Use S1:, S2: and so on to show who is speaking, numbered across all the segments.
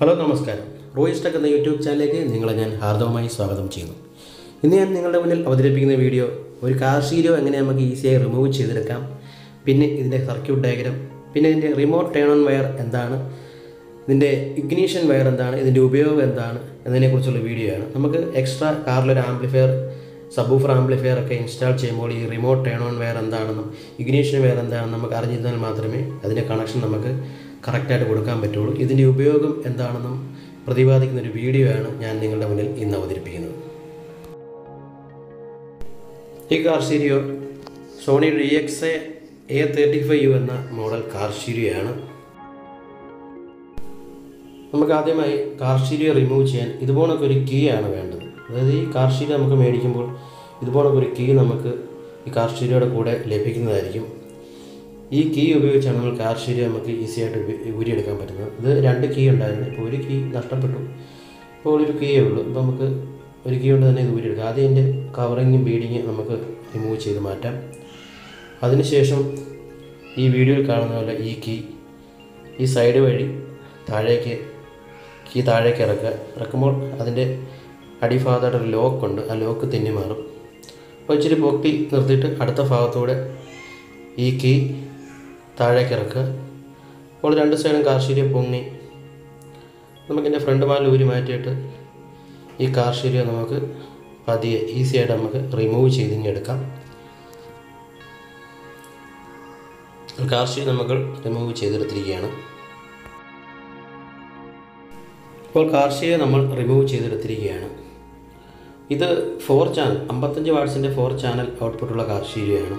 S1: hello നമസ്കാരം Ruiz tech എന്ന YouTube ചാനലിലേക്ക് നിങ്ങളെ ഞാൻ ഹാർദവമായി സ്വാഗതം ചെയ്യുന്നു ഇന്ന് ഞാൻ നിങ്ങളുടെ മുന്നിൽ അവതരിപ്പിക്കുന്ന വീഡിയോ ഒരു കാർ ഷീരോ എങ്ങനെ നമുക്ക് ഈസിയായി റിമൂവ് ചെയ്തെടുക്കാം പിന്നെ ഇതിൻ്റെ സർക്യൂട്ട് ഡയഗ്രാം പിന്നെ ഇതിൻ്റെ റിമോട്ട് ടേൺ ഓൺ വയർ എന്താണ് ഇതിൻ്റെ ഇഗ്നീഷൻ വയർ എന്താണ് ഇതിൻ്റെ ഉപയോഗം എന്താണ് എന്നതിനെക്കുറിച്ചുള്ള വീഡിയോ ആണ് നമുക്ക് എക്സ്ട്രാ കാറിലൊരു ആംപ്ലിഫയർ സബൂഫർ ആംപ്ലിഫയർ ഒക്കെ ഇൻസ്റ്റാൾ ചെയ്യുമ്പോൾ ഈ റിമോട്ട് ടേൺ ഓൺ വയർ എന്താണെന്നും ഇഗ്നീഷൻ വയർ എന്താണെന്നും നമുക്ക് അറിഞ്ഞിരുന്നാൽ മാത്രമേ അതിൻ്റെ കണക്ഷൻ നമുക്ക് കറക്റ്റായിട്ട് കൊടുക്കാൻ പറ്റുള്ളൂ ഇതിൻ്റെ ഉപയോഗം എന്താണെന്നും പ്രതിപാദിക്കുന്ന ഒരു വീഡിയോ ആണ് ഞാൻ നിങ്ങളുടെ മുന്നിൽ ഇന്ന് അവതരിപ്പിക്കുന്നത് ഈ കാർ സ്റ്റീരിയോ സോണിയുടെ D X A thirty five U എന്ന മോഡൽ കാർ സ്റ്റീരിയോയാണ് നമുക്ക് ആദ്യമായി കാർ സ്റ്റീരിയോ റിമൂവ് ചെയ്യാൻ ഇതുപോലൊക്കെ ഒരു കീ ആണ് വേണ്ടത് അതായത് ഈ കാർ സ്റ്റീരിയോ നമുക്ക് മേടിക്കുമ്പോൾ ഇതുപോലൊക്കെ ഒരു കീ നമുക്ക് ഈ കാർ സ്റ്റീരിയോയുടെ കൂടെ ലഭിക്കുന്നതായിരിക്കും ഈ കീ ഉപയോഗിച്ചാണ് നമ്മൾ കാർ സ്റ്റീരിയോ നമുക്ക് ഈസി ആയിട്ട് ഉപ- ഊരിയെടുക്കാൻ പറ്റുന്നത് ഇത് രണ്ട് കീ ഉണ്ടായിരുന്നു ഇപ്പോൾ ഒരു കീ നഷ്ടപ്പെട്ടു ഇപ്പോൾ ഒരു കീയേ ഉള്ളൂ ഇപ്പോൾ നമുക്ക് ഒരു കീ കൊണ്ട് തന്നെ ഇത് ഊരിയെടുക്കാം ആദ്യം ഇതിൻ്റെ കവറിങ്ങും ബീഡിങ്ങും നമുക്ക് റിമൂവ് ചെയ്ത് മാറ്റാം അതിനുശേഷം ഈ വീഡിയോയിൽ കാണുന്ന പോലെ ഈ കീ ഈ സൈഡ് വഴി താഴേക്ക് കീ താഴേക്ക് ഇറക്കുക ഇറക്കുമ്പോൾ അതിൻ്റെ അടിഭാഗത്തായിട്ടൊരു ലോക്കുണ്ട് ആ ലോക്ക് തെന്നി മാറും അപ്പോൾ ഇച്ചിരി പൊക്കി നിർത്തിയിട്ട് അടുത്ത ഭാഗത്തൂടെ ഈ കീ താഴേക്ക് ഇറക്കുക അപ്പോൾ രണ്ട് സൈഡും കാർഷീരിയ പൊങ്ങി നമുക്കിൻ്റെ ഫ്രണ്ട് പാലിൽ ഊരി മാറ്റിയിട്ട് ഈ കാർഷീരിയ നമുക്ക് പതിയെ ഈസി ആയിട്ട് നമുക്ക് റിമൂവ് ചെയ്തിങ്ങെടുക്കാം കാർഷീയ നമുക്ക് റിമൂവ് ചെയ്തെടുത്തിരിക്കുകയാണ് ഇപ്പോൾ കാർഷിക നമ്മൾ റിമൂവ് ചെയ്തെടുത്തിരിക്കുകയാണ് ഇത് ഫോർ ചാനൽ അമ്പത്തഞ്ച് വാട്ട്സിൻ്റെ ഫോർ ചാനൽ ഔട്ട്പുട്ടുള്ള കാർഷികയാണ്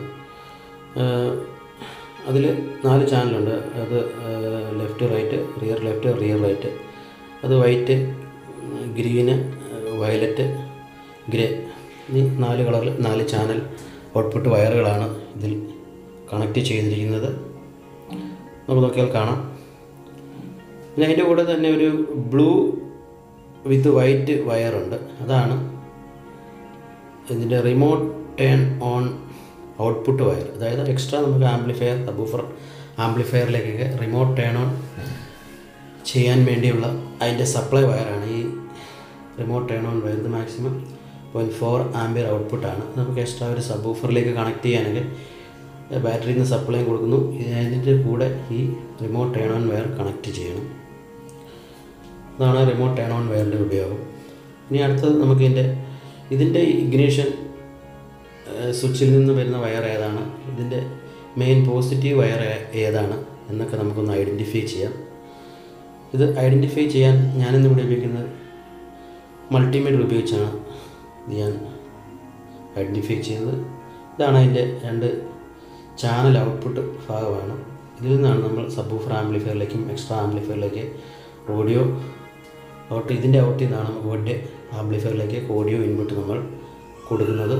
S1: അതിൽ നാല് ചാനലുണ്ട് അത് left right rear left rear right അത് വൈറ്റ് ഗ്രീന് വയലറ്റ് ഗ്രേ ഈ നാല് കളറിൽ നാല് ചാനൽ ഔട്ട്പുട്ട് വയറുകളാണ് ഇതിൽ കണക്റ്റ് ചെയ്തിരിക്കുന്നത് നമുക്ക് നോക്കിയാൽ കാണാം പിന്നെ അതിൻ്റെ കൂടെ തന്നെ ഒരു ബ്ലൂ വിത്ത് വൈറ്റ് വയറുണ്ട് അതാണ് ഇതിൻ്റെ remote turn on output wire അതായത് എക്സ്ട്രാ നമുക്ക് ആംപ്ലിഫയർ സബൂഫർ ആംപ്ലിഫയറിലേക്കൊക്കെ റിമോട്ട് ടേൺ ഓൺ ചെയ്യാൻ വേണ്ടിയുള്ള അതിൻ്റെ സപ്ലൈ വയറാണ് ഈ റിമോട്ട് ടേൺ ഓൺ വയർ ഇത് മാക്സിമം പോയിൻറ്റ് ഫോർ ആംബിയർ ഔട്ട്പുട്ടാണ് നമുക്ക് എക്സ്ട്രാ ഒരു സബൂഫറിലേക്ക് കണക്ട് ചെയ്യാനെങ്കിൽ ബാറ്ററിയിൽ നിന്ന് സപ്ലൈ കൊടുക്കുന്നു ഇതിൻ്റെ കൂടെ ഈ remote turn on wire connect ചെയ്യണം അതാണ് റിമോട്ട് ടേൺ ഓൺ വയറിൻ്റെ ഉപയോഗം ഇനി അടുത്തത് നമുക്ക് ഇതിൻ്റെ ഇതിൻ്റെ ഇഗ്നീഷൻ സ്വിച്ചിൽ നിന്ന് വരുന്ന വയർ ഏതാണ് ഇതിൻ്റെ മെയിൻ പോസിറ്റീവ് വയർ ഏതാണ് എന്നൊക്കെ നമുക്കൊന്ന് ഐഡൻറ്റിഫൈ ചെയ്യാം ഇത് ഐഡൻറ്റിഫൈ ചെയ്യാൻ ഞാനിന്നിവിടെ ഉപയോഗിക്കുന്നത് മൾട്ടിമീറ്റർ ഉപയോഗിച്ചാണ് ഇത് ഞാൻ ഐഡൻറ്റിഫൈ ചെയ്യുന്നത് ഇതാണ് അതിൻ്റെ രണ്ട് ചാനൽ ഔട്ട്പുട്ട് ഭാഗമാണ് ഇതിൽ നിന്നാണ് നമ്മൾ സബൂഫർ ആംപ്ലിഫയറിലേക്കും എക്സ്ട്രാ ആംപ്ലിഫയറിലേക്ക് ഓഡിയോ ഔട്ട് ഇതിൻ്റെ ഔട്ടിൽ നിന്നാണ് നമുക്ക് ഒറ്റ ആംപ്ലിഫയറിലേക്ക് ഓഡിയോ ഇൻപുട്ട് നമ്മൾ കൊടുക്കുന്നത്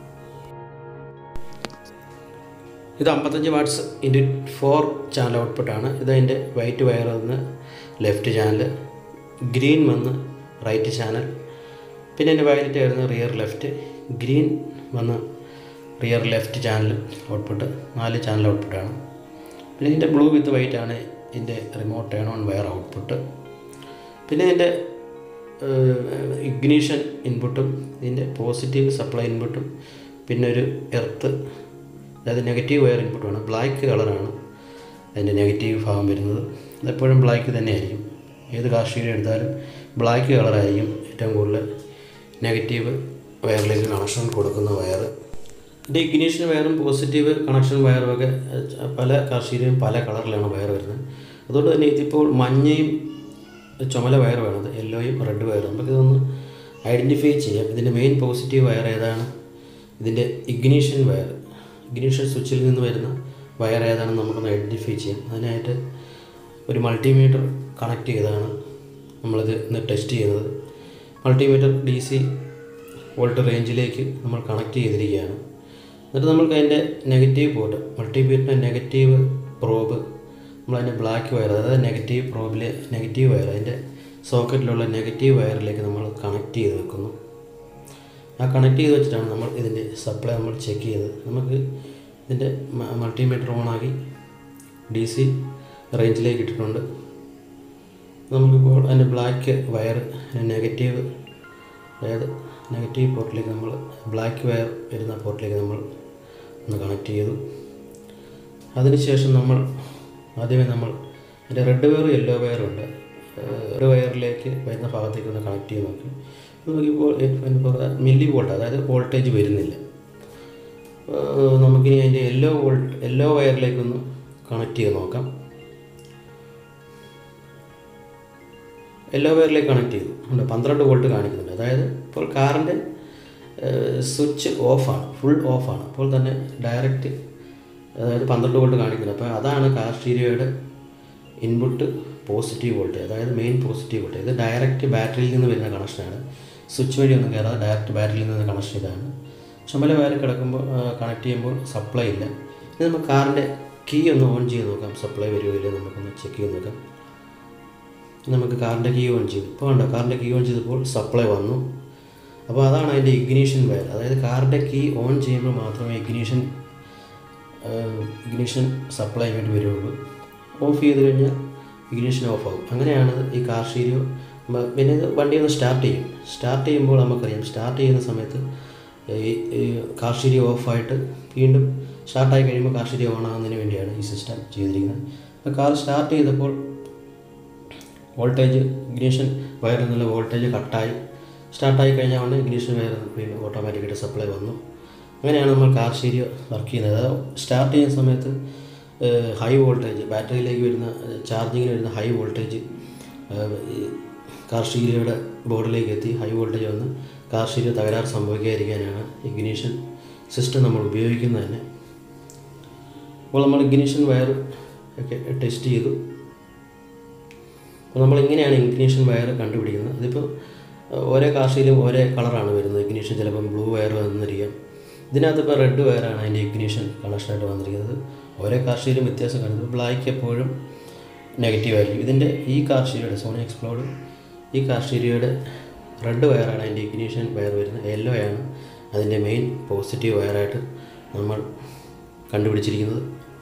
S1: ഇത് അമ്പത്തഞ്ച് വാട്ട്സ് ഇൻറ്റു ഫോർ ചാനൽ ഔട്ട്പുട്ടാണ് ഇത് അതിൻ്റെ വൈറ്റ് വയർ വന്ന് ലെഫ്റ്റ് ചാനൽ ഗ്രീൻ വന്ന് റൈറ്റ് ചാനൽ പിന്നെ എൻ്റെ വയലറ്റ് വരുന്ന റിയർ ലെഫ്റ്റ് ഗ്രീൻ വന്ന് റിയർ ലെഫ്റ്റ് ചാനൽ ഔട്ട്പുട്ട് നാല് ചാനൽ ഔട്ട്പുട്ടാണ് പിന്നെ ഇതിൻ്റെ ബ്ലൂ വിത്ത് വൈറ്റ് ആണ് ഇതിൻ്റെ remote turn on wire output പിന്നെ ഇതിൻ്റെ ഇഗ്നീഷൻ ഇൻപുട്ടും ഇതിൻ്റെ പോസിറ്റീവ് സപ്ലൈ ഇൻപുട്ടും പിന്നെ ഒരു എർത്ത് അതായത് നെഗറ്റീവ് വയർ ഇൻപുട്ടുമാണ് ബ്ലാക്ക് കളറാണ് അതിൻ്റെ നെഗറ്റീവ് ഭാഗം വരുന്നത് അതെപ്പോഴും ബ്ലാക്ക് തന്നെയായിരിക്കും ഏത് കാർഷികം എടുത്താലും ബ്ലാക്ക് കളറായിരിക്കും ഏറ്റവും കൂടുതൽ നെഗറ്റീവ് വയറിലേക്ക് കണക്ഷൻ കൊടുക്കുന്ന വയർ ഇതിൻ്റെ ഇഗ്നീഷൻ വയറും പോസിറ്റീവ് കണക്ഷൻ വയറും ഒക്കെ ഏഹ്, പല കാർഷികയും പല കളറിലാണ് വയർ വരുന്നത് അതുകൊണ്ട് തന്നെ ഇതിപ്പോൾ മഞ്ഞയും ചുമല വയർ വേണത് യെല്ലോയും റെഡ് വയറും നമുക്കിതൊന്ന് ഐഡൻറ്റിഫൈ ചെയ്യാം ഇതിൻ്റെ മെയിൻ പോസിറ്റീവ് വയർ ഏതാണ് ഇതിൻ്റെ ഇഗ്നീഷൻ വയർ ഇഗ്നീഷൻ സ്വിച്ചിൽ നിന്ന് വരുന്ന വയർ ഏതാണെന്ന് നമുക്കൊന്ന് ഐഡൻറ്റിഫൈ ചെയ്യാം അതിനായിട്ട് ഒരു മൾട്ടിമീറ്റർ കണക്ട് ചെയ്താണ് നമ്മളിത് ഇന്ന് ടെസ്റ്റ് ചെയ്യുന്നത് മൾട്ടിമീറ്റർ ഡി സി വോൾട്ട് റേഞ്ചിലേക്ക് നമ്മൾ കണക്ട് ചെയ്തിരിക്കുകയാണ് എന്നിട്ട് നമ്മൾക്ക് അതിൻ്റെ നെഗറ്റീവ് പോർട്ട് മൾട്ടിമീറ്ററിൻ്റെ നെഗറ്റീവ് പ്രോബ് നമ്മളതിൻ്റെ ബ്ലാക്ക് വയർ അതായത് നെഗറ്റീവ് പ്രോബിലെ നെഗറ്റീവ് വയർ അതിൻ്റെ സോക്കറ്റിലുള്ള നെഗറ്റീവ് വയറിലേക്ക് നമ്മൾ കണക്ട് ചെയ്ത് വെക്കുന്നു ആ കണക്ട് ചെയ്ത് വെച്ചിട്ടാണ് നമ്മൾ ഇതിൻ്റെ സപ്ലൈ നമ്മൾ ചെക്ക് ചെയ്തത് നമുക്ക് ഇതിൻ്റെ മൾട്ടിമീറ്റർ ഓണാക്കി ഡി സി റേഞ്ചിലേക്ക് ഇട്ടിട്ടുണ്ട് നമുക്കിപ്പോൾ അതിൻ്റെ ബ്ലാക്ക് വയർ നെഗറ്റീവ് അതായത് നെഗറ്റീവ് പോർട്ടിലേക്ക് നമ്മൾ ബ്ലാക്ക് വയർ വരുന്ന പോർട്ടിലേക്ക് നമ്മൾ ഒന്ന് കണക്ട് ചെയ്തു അതിനുശേഷം നമ്മൾ ആദ്യമേ നമ്മൾ അതിൻ്റെ റെഡ് വയറും യെല്ലോ വയറും ഉണ്ട് റെഡ് വയറിലേക്ക് വരുന്ന ഭാഗത്തേക്ക് ഒന്ന് കണക്ട് ചെയ്ത് നോക്കി നോക്കിയപ്പോൾ ഇപ്പോൾ മില്ലി വോൾട്ട് അതായത് വോൾട്ടേജ് വരുന്നില്ല ഏഹ് നമുക്കിനി അതിൻ്റെ യെല്ലോ വോൾട്ട് യെല്ലോ വയറിലേക്കൊന്ന് കണക്ട് ചെയ്ത് നോക്കാം യെല്ലോ വയറിലേക്ക് കണക്ട് ചെയ്തു ഉണ്ട് പന്ത്രണ്ട് വോൾട്ട് കാണിക്കുന്നുണ്ട് അതായത് ഇപ്പോൾ കാറിൻ്റെ സ്വിച്ച് ഓഫാണ് ഫുൾ ഓഫാണ് അപ്പോൾ തന്നെ ഡയറക്റ്റ് അതായത് പന്ത്രണ്ട് വോൾട്ട് കാണിക്കുന്നത് അപ്പോൾ അതാണ് കാർ സ്റ്റീരിയോയുടെ ഇൻപുട്ട് പോസിറ്റീവ് വോൾട്ട് അതായത് മെയിൻ പോസിറ്റീവ് വോൾട്ട് ഇത് ഡയറക്റ്റ് ബാറ്ററിയിൽ നിന്ന് വരുന്ന കണക്ഷനാണ് സ്വിച്ച് വഴി ഒന്നും കയറാതെ ഡയറക്റ്റ് ബാറ്ററിയിൽ നിന്ന് കണക്ഷൻ ഇതാണ് ചുമല വയർ കിടക്കുമ്പോൾ കണക്ട് ചെയ്യുമ്പോൾ സപ്ലൈ ഇല്ല ഇത് നമുക്ക് കാറിൻ്റെ കീ ഒന്ന് ഓൺ ചെയ്ത് നോക്കാം സപ്ലൈ വരുമോ ഇല്ലയോ നമുക്കൊന്ന് ചെക്ക് ചെയ്ത് നോക്കാം നമുക്ക് കാറിൻ്റെ കീ ഓൺ ചെയ്തു ഇപ്പോൾ ഉണ്ടോ കാറിൻ്റെ കീ ഓൺ ചെയ്തപ്പോൾ സപ്ലൈ വന്നു അപ്പോൾ അതാണ് അതിൻ്റെ ഇഗ്നീഷൻ വയർ അതായത് കാറിൻ്റെ കീ ഓൺ ചെയ്യുമ്പോൾ മാത്രമേ ഇഗ്നീഷൻ ഇഗ്നീഷൻ സപ്ലൈ വേണ്ടി വരുള്ളൂ ഓഫ് ചെയ്ത് കഴിഞ്ഞാൽ ഇഗ്നീഷൻ ഓഫ് ആകും അങ്ങനെയാണ് ഈ കാർ സ്റ്റീരിയോ മ- പിന്നെ ഇത് വണ്ടി ഒന്ന് സ്റ്റാർട്ട് ചെയ്യും സ്റ്റാർട്ട് ചെയ്യുമ്പോൾ നമുക്കറിയാം സ്റ്റാർട്ട് ചെയ്യുന്ന സമയത്ത് ഈ ഈ കാർ സ്റ്റീരിയോ ഓഫായിട്ട് വീണ്ടും സ്റ്റാർട്ടായി കഴിയുമ്പോൾ കാർ സ്റ്റീരിയോ ഓൺ ആകുന്നതിന് വേണ്ടിയാണ് ഈ സിസ്റ്റം ചെയ്തിരിക്കുന്നത് അപ്പോൾ കാർ സ്റ്റാർട്ട് ചെയ്തപ്പോൾ വോൾട്ടേജ് ഇഗ്നീഷൻ വയറിൽ നിന്നുള്ള വോൾട്ടേജ് കട്ടായി സ്റ്റാർട്ടായി കഴിഞ്ഞാൽ ഉടനെ ഇഗ്നീഷൻ വയർ പിന്നെ ഓട്ടോമാറ്റിക്കായിട്ട് സപ്ലൈ വന്നു അങ്ങനെയാണ് നമ്മൾ കാർ സ്റ്റീരിയോ വർക്ക് ചെയ്യുന്നത് അതായത് സ്റ്റാർട്ട് ചെയ്യുന്ന സമയത്ത് ഹൈ വോൾട്ടേജ് ബാറ്ററിയിലേക്ക് വരുന്ന ചാർജിങ്ങിന് വരുന്ന ഹൈ വോൾട്ടേജ് ഈ കാർ സ്റ്റീരിയോയുടെ ബോർഡിലേക്ക് എത്തി ഹൈ വോൾട്ടേജ് വന്ന് കാർ സ്റ്റീരിയോ തകരാറ് സംഭവിക്കാതിരിക്കാനാണ് ഇഗ്നീഷൻ സിസ്റ്റം നമ്മൾ ഉപയോഗിക്കുന്നത് തന്നെ അപ്പോൾ നമ്മൾ ഇഗ്നീഷൻ വയർ ഒക്കെ ടെസ്റ്റ് ചെയ്തു അപ്പോൾ നമ്മൾ ഇങ്ങനെയാണ് ഇഗ്നീഷൻ വയർ കണ്ടുപിടിക്കുന്നത് അതിപ്പോൾ ഏഹ്, ഓരോ കാർഷിയിലും ഓരോ കളറാണ് വരുന്നത് ഇഗ്നീഷൻ ചിലപ്പം ബ്ലൂ വയർ വന്നിരിക്കാം ഇതിനകത്ത് ഇപ്പോൾ റെഡ് വയറാണ് അതിൻ്റെ ഇഗ്നീഷൻ കണക്ഷനായിട്ട് വന്നിരിക്കുന്നത് ഓരോ കാർഷിയിലും വ്യത്യാസം കാണുന്നത് ബ്ലാക്ക് എപ്പോഴും നെഗറ്റീവ് ആയിരിക്കും ഇതിൻ്റെ ഈ കാർഷികയുടെ സോണി എക്സ്പ്ലോഡ് ഈ കാർഷികയുടെ റെഡ് വയറാണ് അതിൻ്റെ ഇഗ്നീഷൻ വയർ വരുന്നത് യെല്ലോ ആണ് അതിൻ്റെ മെയിൻ പോസിറ്റീവ് വയറായിട്ട് നമ്മൾ കണ്ടുപിടിച്ചിരിക്കുന്നത്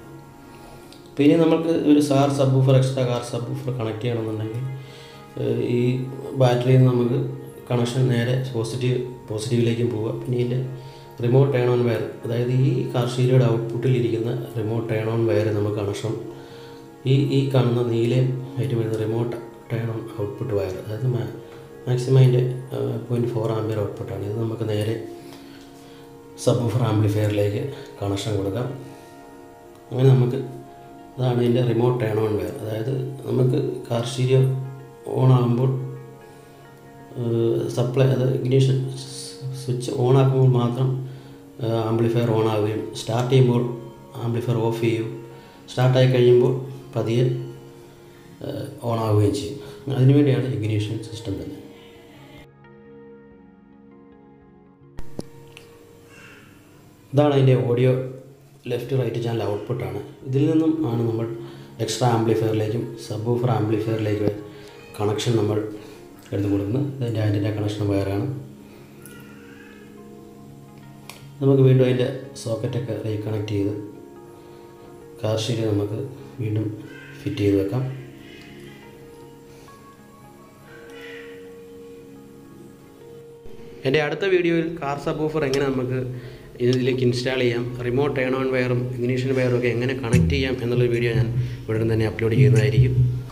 S1: പിന്നെ നമുക്ക് ഒരു സാർ subwoofer extra car subwoofer connect ചെയ്യണമെന്നുണ്ടെങ്കിൽ ഏഹ് ഈ ബാറ്ററിയിൽ നിന്ന് നമുക്ക് കണക്ഷൻ നേരെ പോസിറ്റീവ് പോസിറ്റീവിലേക്കും പോവുക പിന്നെ ഇതിൻ്റെ റിമോട്ട് ടേൺ ഓൺ വയർ അതായത് ഈ കാർഷീലയുടെ ഔട്ട്പുട്ടിലിരിക്കുന്ന റിമോട്ട് ടേൺ ഓൺ വയർ നമുക്ക് കണക്ഷൻ ഈ ഈ കാണുന്ന നീലയും ആയിട്ട് വരുന്ന remote turn on output wire അതായത് മാക്സിമം അതിൻ്റെ പോയിൻറ്റ് ഫോർ ആംബിയർ ഔട്ട്പുട്ടാണ് ഇത് നമുക്ക് നേരെ സബ്ബൂഫർ ആംപ്ലിഫയറിലേക്ക് കണക്ഷൻ കൊടുക്കാം അങ്ങനെ നമുക്ക് അതാണ് ഇതിൻ്റെ റിമോട്ട് ടേൺ ഓൺ വെയർ അതായത് നമുക്ക് കാർ സ്റ്റീരിയോ ഓൺ ആകുമ്പോൾ സപ്ലൈ അത് ഇഗ്നീഷൻ സ്വിച്ച് ഓൺ ആക്കുമ്പോൾ മാത്രം ആംപ്ലിഫയർ ഓൺ ആവുകയും സ്റ്റാർട്ട് ചെയ്യുമ്പോൾ ആംപ്ലിഫയർ ഓഫ് ചെയ്യും സ്റ്റാർട്ടായി കഴിയുമ്പോൾ പതിയെ ഓൺ ആവുകയും ചെയ്യും അതിനുവേണ്ടിയാണ് ഇഗ്നീഷൻ സിസ്റ്റം തന്നെ ഇതാണ് അതിൻ്റെ ഓഡിയോ ലെഫ്റ്റ് റൈറ്റ് ചാനൽ ഔട്ട്പുട്ടാണ് ഇതിൽ നിന്നും ആണ് നമ്മൾ എക്സ്ട്രാ ആംപ്ലിഫയറിലേക്കും സബ് ഊഫർ ആംപ്ലിഫയറിലേക്ക് കണക്ഷൻ നമ്മൾ എടുത്ത് കൊടുക്കുന്നത് ഇതിൻ്റെ ആൻറ്റിൻ്റെ കണക്ഷൻ വയറാണ് നമുക്ക് വീണ്ടും അതിൻ്റെ സോക്കറ്റൊക്കെ റീകണക്ട് ചെയ്ത് കാർ ഷീറ്റ് നമുക്ക് വീണ്ടും ഫിറ്റ് ചെയ്ത് വെക്കാം എൻ്റെ അടുത്ത വീഡിയോയിൽ കാർ സബ് എങ്ങനെ നമുക്ക് ഇതിലേക്ക് ഇൻസ്റ്റാൾ ചെയ്യാം റിമോട്ട് ടേൺ ഓൺ വയറും ഇഗ്നീഷൻ വയറും ഒക്കെ എങ്ങനെ കണക്ട് ചെയ്യാം എന്നുള്ള വീഡിയോ ഞാൻ ഉടൻ തന്നെ അപ്ലോഡ് ചെയ്യുന്നതായിരിക്കും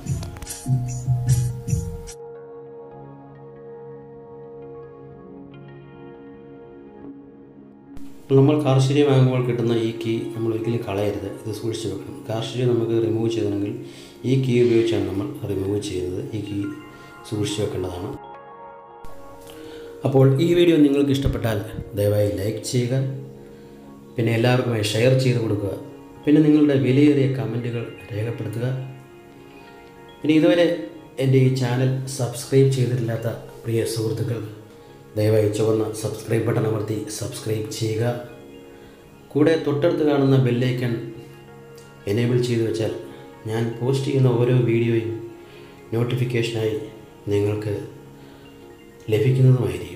S1: നമ്മൾ കാർഷിക വാങ്ങുമ്പോൾ കിട്ടുന്ന ഈ കീ നമ്മൾ ഒരിക്കലും കളയരുത് ഇത് സൂക്ഷിച്ച് വെക്കണം കാർഷിക നമുക്ക് റിമൂവ് ചെയ്യണമെങ്കിൽ ഈ കീ ഉപയോഗിച്ചാണ് നമ്മൾ റിമൂവ് ചെയ്യുന്നത് ഈ കീ സൂക്ഷിച്ച് വെക്കേണ്ടതാണ് അപ്പോൾ ഈ വീഡിയോ നിങ്ങൾക്ക് ഇഷ്ടപ്പെട്ടാൽ ദയവായി ലൈക്ക് ചെയ്യുക പിന്നെ എല്ലാവർക്കുമായി ഷെയർ ചെയ്ത് കൊടുക്കുക പിന്നെ നിങ്ങളുടെ വിലയേറിയ കമൻറ്റുകൾ രേഖപ്പെടുത്തുക പിന്നെ ഇതുവരെ എൻ്റെ ഈ ചാനൽ സബ്സ്ക്രൈബ് ചെയ്തിട്ടില്ലാത്ത പ്രിയ സുഹൃത്തുക്കൾ ദയവായി ചുവന്ന സബ്സ്ക്രൈബ് ബട്ടൺ അമർത്തി സബ്സ്ക്രൈബ് ചെയ്യുക കൂടെ തൊട്ടടുത്ത് കാണുന്ന ബെല്ലൈക്കൺ എനേബിൾ ചെയ്തു വെച്ചാൽ ഞാൻ പോസ്റ്റ് ചെയ്യുന്ന ഓരോ വീഡിയോയും നോട്ടിഫിക്കേഷനായി നിങ്ങൾക്ക് ലഭിക്കുന്നതുമായിരിക്കും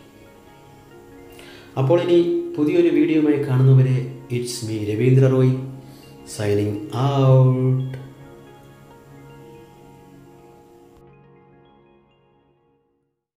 S1: അപ്പോൾ ഇനി പുതിയൊരു വീഡിയോയുമായി കാണുന്നവരെ it's me Ravindra Roy signing out